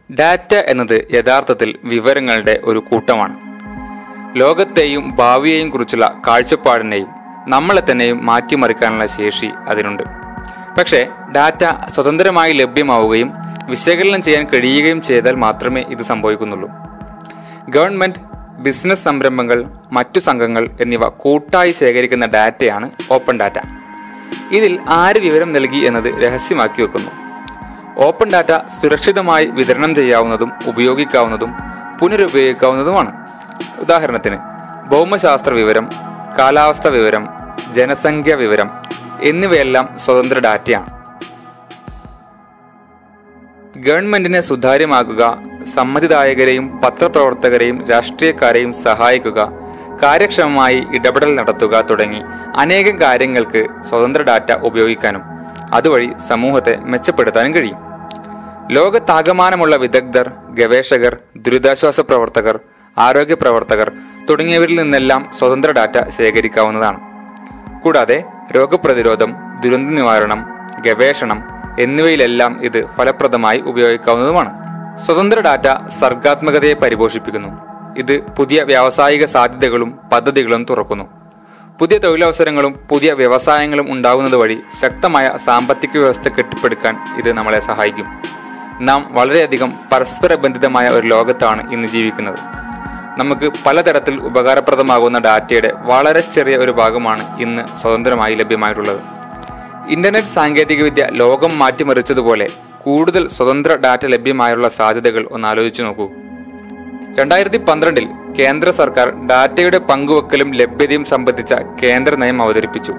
data എന്നത് യഥാർത്ഥത്തിൽ വിവരങ്ങളുടെ ഒരു കൂട്ടമാണ് ലോകത്തെയും ഭാവിയെയും കുറിച്ചുള്ള കാഴ്ചപ്പാടിനെയും നമ്മളെ തന്നെയും മാറ്റിമറിക്കാനുള്ള ശേഷി അതിനുണ്ട് പക്ഷേ ഡാറ്റ സ്വതന്ത്രമായി ലഭ്യമാവുകയും വിശകലനം ചെയ്യാൻ കഴിയുകയും ചെയ്താൽ മാത്രമേ ഇത് സംഭവിക്കുന്നുള്ളൂ ഗവൺമെന്റ് ബിസിനസ് സംരംഭങ്ങൾ മറ്റു സംഘങ്ങൾ എന്നിവ കൂട്ടായി ശേഖരിക്കുന്ന ഡാറ്റയാണ് ഓപ്പൺ ഡാറ്റ ഇതിൽ ആര് വിവരം നൽകി എന്നത് രഹസ്യമാക്കി വെക്കുന്നു ഓപ്പൺ ഡാറ്റ സുരക്ഷിതമായി വിതരണം ചെയ്യാവുന്നതും ഉപയോഗിക്കാവുന്നതും പുനരുപയോഗിക്കാവുന്നതുമാണ് ഉദാഹരണത്തിന് ഭൗമശാസ്ത്ര വിവരം കാലാവസ്ഥ വിവരം ജനസംഖ്യ വിവരം എന്നിവയെല്ലാം സ്വതന്ത്ര ഡാറ്റയാണ് ഗവൺമെന്റിനെ സുതാര്യമാക്കുക സമ്മതിദായകരെയും പത്രപ്രവർത്തകരെയും രാഷ്ട്രീയക്കാരെയും സഹായിക്കുക കാര്യക്ഷമമായി ഇടപെടൽ നടത്തുക തുടങ്ങി അനേകം കാര്യങ്ങൾക്ക് സ്വതന്ത്ര ഡാറ്റ ഉപയോഗിക്കാനും അതുവഴി സമൂഹത്തെ മെച്ചപ്പെടുത്താനും കഴിയും ലോകത്താകമാനമുള്ള വിദഗ്ധർ ഗവേഷകർ ദുരിതാശ്വാസ പ്രവർത്തകർ ആരോഗ്യ പ്രവർത്തകർ തുടങ്ങിയവരിൽ നിന്നെല്ലാം സ്വതന്ത്ര ഡാറ്റ ശേഖരിക്കാവുന്നതാണ് കൂടാതെ രോഗപ്രതിരോധം ദുരന്ത നിവാരണം ഗവേഷണം എന്നിവയിലെല്ലാം ഇത് ഫലപ്രദമായി ഉപയോഗിക്കാവുന്നതുമാണ് സ്വതന്ത്ര ഡാറ്റ സർഗാത്മകതയെ പരിപോഷിപ്പിക്കുന്നു ഇത് പുതിയ വ്യാവസായിക സാധ്യതകളും പദ്ധതികളും തുറക്കുന്നു പുതിയ തൊഴിലവസരങ്ങളും പുതിയ വ്യവസായങ്ങളും ഉണ്ടാകുന്നത് വഴി ശക്തമായ സാമ്പത്തിക വ്യവസ്ഥ കെട്ടിപ്പടുക്കാൻ ഇത് നമ്മളെ സഹായിക്കും നാം വളരെയധികം പരസ്പര ബന്ധിതമായ ഒരു ലോകത്താണ് ഇന്ന് ജീവിക്കുന്നത് നമുക്ക് പലതരത്തിൽ ഉപകാരപ്രദമാകുന്ന ഡാറ്റയുടെ വളരെ ചെറിയ ഒരു ഭാഗമാണ് ഇന്ന് സ്വതന്ത്രമായി ലഭ്യമായിട്ടുള്ളത് ഇന്റർനെറ്റ് സാങ്കേതികവിദ്യ ലോകം മാറ്റിമറിച്ചതുപോലെ കൂടുതൽ സ്വതന്ത്ര ഡാറ്റ ലഭ്യമായുള്ള സാധ്യതകൾ ഒന്ന് ആലോചിച്ചു നോക്കൂ രണ്ടായിരത്തി പന്ത്രണ്ടിൽ കേന്ദ്ര സർക്കാർ ഡാറ്റയുടെ പങ്കുവെക്കലും ലഭ്യതയും സംബന്ധിച്ച കേന്ദ്ര നയം അവതരിപ്പിച്ചു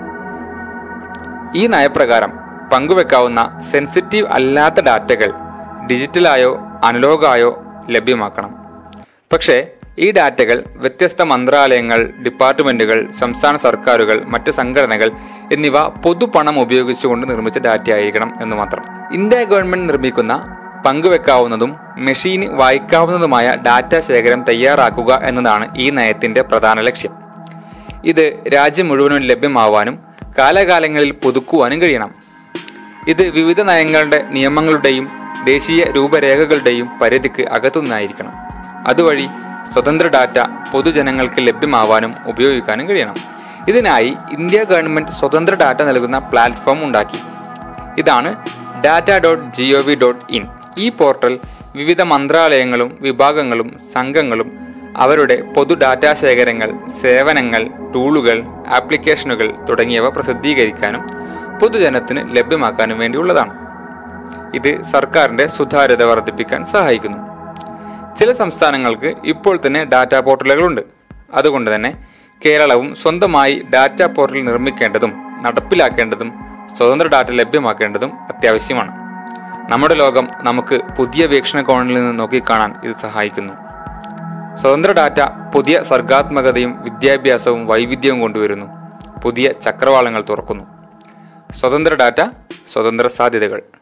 ഈ നയപ്രകാരം പങ്കുവെക്കാവുന്ന സെൻസിറ്റീവ് അല്ലാത്ത ഡാറ്റകൾ ഡിജിറ്റലായോ അനലോഗായോ ലഭ്യമാക്കണം പക്ഷേ ഈ ഡാറ്റകൾ വ്യത്യസ്ത മന്ത്രാലയങ്ങൾ ഡിപ്പാർട്ട്മെന്റുകൾ സംസ്ഥാന സർക്കാരുകൾ മറ്റ് സംഘടനകൾ എന്നിവ പൊതുപണം ഉപയോഗിച്ചുകൊണ്ട് നിർമ്മിച്ച ഡാറ്റ ആയിരിക്കണം എന്ന് മാത്രം ഇന്ത്യ ഗവൺമെന്റ് നിർമ്മിക്കുന്ന പങ്കുവെക്കാവുന്നതും മെഷീന് വായിക്കാവുന്നതുമായ ഡാറ്റ ശേഖരം തയ്യാറാക്കുക എന്നതാണ് ഈ നയത്തിന്റെ പ്രധാന ലക്ഷ്യം ഇത് രാജ്യം മുഴുവനും ലഭ്യമാവാനും കാലാകാലങ്ങളിൽ പുതുക്കുവാനും കഴിയണം ഇത് വിവിധ നയങ്ങളുടെ നിയമങ്ങളുടെയും ദേശീയ രൂപരേഖകളുടെയും പരിധിക്ക് അകത്തുനിന്നായിരിക്കണം അതുവഴി സ്വതന്ത്ര ഡാറ്റ പൊതുജനങ്ങൾക്ക് ലഭ്യമാവാനും ഉപയോഗിക്കാനും കഴിയണം ഇതിനായി ഇന്ത്യ ഗവൺമെന്റ് സ്വതന്ത്ര ഡാറ്റ നൽകുന്ന പ്ലാറ്റ്ഫോം ഉണ്ടാക്കി ഇതാണ് data dot G O V dot in ഈ പോർട്ടൽ വിവിധ മന്ത്രാലയങ്ങളും വിഭാഗങ്ങളും സംഘങ്ങളും അവരുടെ പൊതു ഡാറ്റാ ശേഖരങ്ങൾ സേവനങ്ങൾ ടൂളുകൾ ആപ്ലിക്കേഷനുകൾ തുടങ്ങിയവ പ്രസിദ്ധീകരിക്കാനും പൊതുജനത്തിന് ലഭ്യമാക്കാനും വേണ്ടിയുള്ളതാണ് ഇത് സർക്കാരിന്റെ സുതാര്യത വർദ്ധിപ്പിക്കാൻ സഹായിക്കുന്നു ചില സംസ്ഥാനങ്ങൾക്ക് ഇപ്പോൾ തന്നെ ഡാറ്റാ പോർട്ടലുകളുണ്ട് അതുകൊണ്ട് തന്നെ കേരളവും സ്വന്തമായി ഡാറ്റാ പോർട്ടൽ നിർമ്മിക്കേണ്ടതും നടപ്പിലാക്കേണ്ടതും സ്വതന്ത്ര ഡാറ്റ ലഭ്യമാക്കേണ്ടതും അത്യാവശ്യമാണ് നമ്മുടെ ലോകം നമുക്ക് പുതിയ വീക്ഷണകോണിൽ നിന്ന് നോക്കിക്കാണാൻ ഇത് സഹായിക്കുന്നു സ്വതന്ത്ര ഡാറ്റ പുതിയ സർഗാത്മകതയും വിദ്യാഭ്യാസവും വൈവിധ്യവും കൊണ്ടുവരുന്നു പുതിയ ചക്രവാളങ്ങൾ തുറക്കുന്നു സ്വതന്ത്ര ഡാറ്റ സ്വതന്ത്ര സാധ്യതകൾ